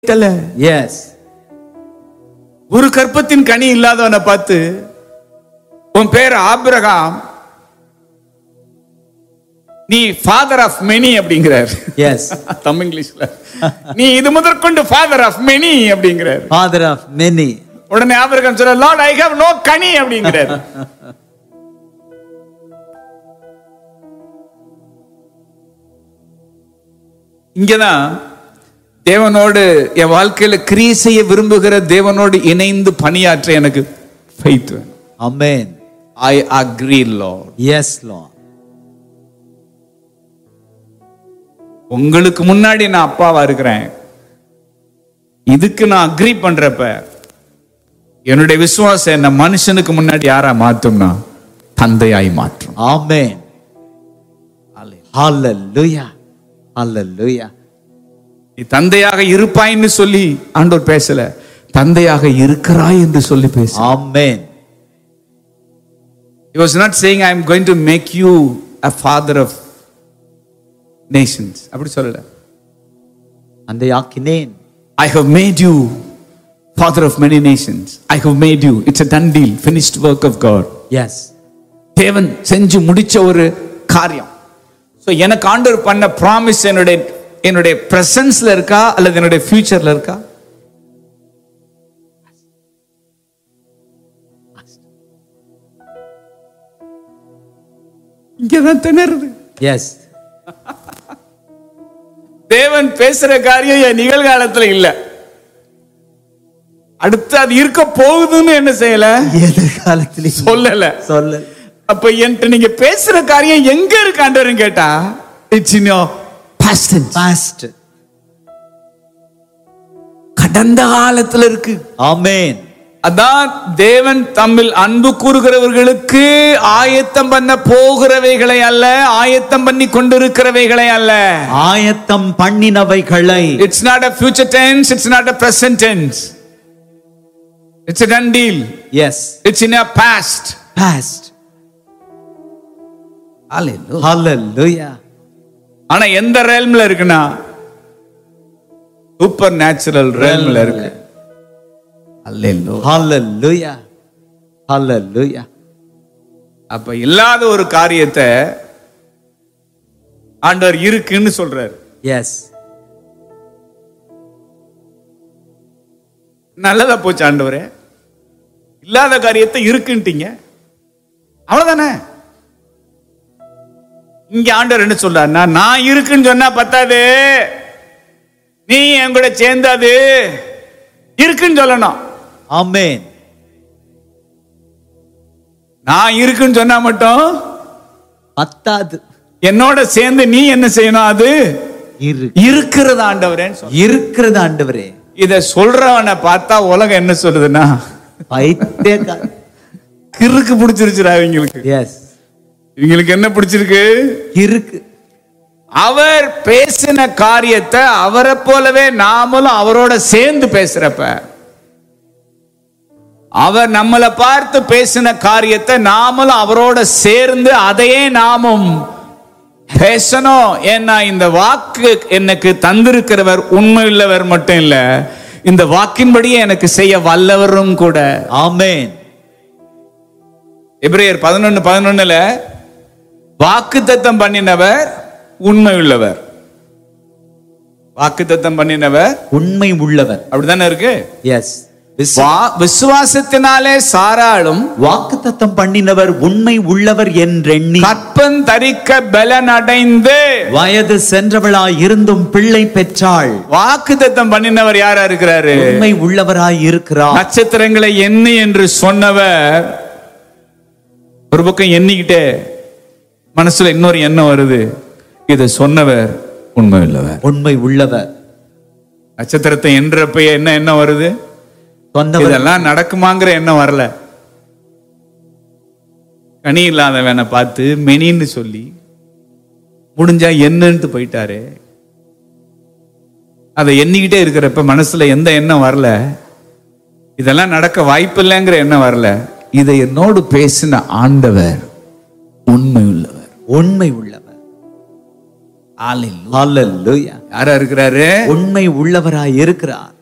கேட்டல Yes. ஒரு கற்பத்தின் கனி இல்லாதவனை பார்த்து உன் பேர் ஆபிரகாம் நீ ஃபாதர் ஆஃப் மெனி அப்படிங்கிறார் Yes. தமிழ் இங்கிலீஷ்ல நீ இது முதற்கொண்டு ஃபாதர் ஆஃப் மெனி அப்படிங்கிறார் Father of many. உடனே ஆபிரகாம் சொல்ற லார்ட் ஐ ஹேவ் நோ கனி அப்படிங்கிறார் இங்கதான் தேவனோடு என் வாழ்க்கையில கிரியை செய்ய விரும்புகிற தேவனோடு இணைந்து பணியாற்ற எனக்கு faith வேணும் Amen. I agree Lord Yes, Lord. உங்களுக்கு முன்னாடி நான் அப்பாவா இருக்கிறேன் இதுக்கு நான் அக்ரி பண்றப்ப என்னுடைய விசுவாசம் என்ன மனுஷனுக்கு முன்னாடி யாரா மாத்தும்னா தந்தையாய் மாற்றும் Amen. Hallelujah. Hallelujah. நீ தந்தையாக இருப்பாய்ன்னு சொல்லி ஆண்டவர் பேசல தந்தையாக இருக்கிறாய் என்று சொல்லி பேச Amen. He was not saying I am going to make you a father of nations அப்படி சொல்லல தந்தையாக்கினேன் I have made you father of many nations I have made you it's a done deal finished work of God yes தேவன் செஞ்சு முடிச்ச ஒரு காரியம் so எனக்கு ஆண்டவர் பண்ண ப்ராமிஸ் என்னுடைய என்னுடைய பிரசன்ஸ்ல இருக்கா அல்லது என்னுடைய ஃபியூச்சர்ல இருக்கா இங்கதான் திணறுது எஸ் தேவன் பேசுற காரியம் என் நிகழ்காலத்துல இல்ல அடுத்து அது இருக்க போகுதுன்னு என்ன செய்யல எதிர்காலத்தில் சொல்லல சொல்ல அப்ப என்கிட்ட நீங்க பேசுற காரியம் எங்க இருக்காண்டன்னு கேட்டா இட்ஸ் இன் பாஸ்ட் பாஸ்ட் கடந்த காலத்துல இருக்கு ஆமென் அதான் தேவன் தம்மில் அன்பு கூறுகிறவர்களுக்கு ஆயத்தம் பண்ண போகிறவைகளை அல்ல ஆயத்தம் பண்ணி கொண்டிருக்கிறவைகளை அல்ல ஆயத்தம் பண்ணினவைகளை it's not a future tense it's not a present tense it's a done deal yes it's in a past past hallelujah ஆனா எந்த ரேல்ம்ல இருக்குன்னா சூப்பர் நேச்சுரல் ரேல்ம்ல இருக்கு அல்லேலூயா ஹalleluya ஹalleluya அப்ப இல்லாத ஒரு காரியத்தை ஆண்டவர் இருக்குன்னு சொல்றாரு எஸ் நல்லதா போச்சு ஆண்டவரே இல்லாத காரியத்தை இருக்குன்ட்டீங்க அவ்வளவுதானே இங்க ஆண்டவர் என்ன சொல்றாருன்னா நான் இருக்குன்னு சொன்னா பத்தாது நீ என் கூட சேர்ந்தாது இருக்குன்னு சொல்லணும் ஆமென் நான் இருக்குன்னு சொன்னா மட்டும் பத்தாது என்னோட சேர்ந்து நீ என்ன செய்யணும் அது இரு இருக்கிறது ஆண்டவரேன்னு சொல்ல இருக்கிறது ஆண்டவரே இத சொல்றவனை பார்த்தா உலகம் என்ன சொல்லுதுன்னா பைத்தியக்கார கிறுக்கு பிடிச்சிருச்சுடா இவங்களுக்கு எஸ் இவங்களுக்கு என்ன பிடிச்சிருக்கு இருக்கு அவர் பேசின காரியத்தை அவரை போலவே நாமளும் அவரோட சேர்ந்து பேசுறப்ப அவர் நம்மளை பார்த்து பேசின காரியத்தை நாமளும் அவரோட சேர்ந்து அதையே நாமும் பேசணும் ஏன்னா இந்த வாக்கு எனக்கு தந்திருக்கிறவர் உண்மை உள்ளவர் மட்டும் இல்ல இந்த வாக்கின்படியே எனக்கு செய்ய வல்லவரும் கூட ஆமென் எபிரேயர் பதினொன்னு பதினொன்னுல வாக்குத்தத்தம் பண்ணினவர் உண்மை உள்ளவர் வாக்குத்தத்தம் பண்ணினவர் உண்மை உள்ளவர் அப்படித்தானே இருக்கு எஸ் வா- விசுவாசத்தினாலே சாராளும் வாக்குத்தத்தம் பண்ணினவர் உண்மை உள்ளவர் என்றெண்ணி கற்பன் தரிக்க பலன் அடைந்து வயது சென்றவளாய் இருந்தும் பிள்ளை பெற்றாள் வாக்குத்தத்தம் பண்ணினவர் யாரா இருக்கிறாரு உண்மை உள்ளவராய் இருக்கிறார் நட்சத்திரங்களை எண்ணி என்று சொன்னவர் ஒரு பக்கம் எண்ணிக்கிட்டே மனசுல இன்னொரு எண்ணம் வருது இதை சொன்னவர் உண்மை உள்ளவர் உண்மை உள்ளவர் நட்சத்திரத்தை எண்றப்ப என்ன எண்ணம் வருது சொன்னவர் இதெல்லாம் நடக்குமாங்கிற எண்ணம் வரல கனி இல்லாதவனை பார்த்து மெனின்னு சொல்லி முடிஞ்சா என்னன்ட்டு போயிட்டாரு அதை எண்ணிக்கிட்டே இருக்கிறப்ப மனசுல எந்த எண்ணம் வரல இதெல்லாம் நடக்க வாய்ப்பில்லைங்கிற எண்ணம் வரல இதை என்னோடு பேசின ஆண்டவர் உண்மை உள்ளவர் உண்மை உள்ளவர் Hallelujah. அல்லேலூயா யாரா இருக்கிறாரு உண்மை உள்ளவராய் இருக்கிறார்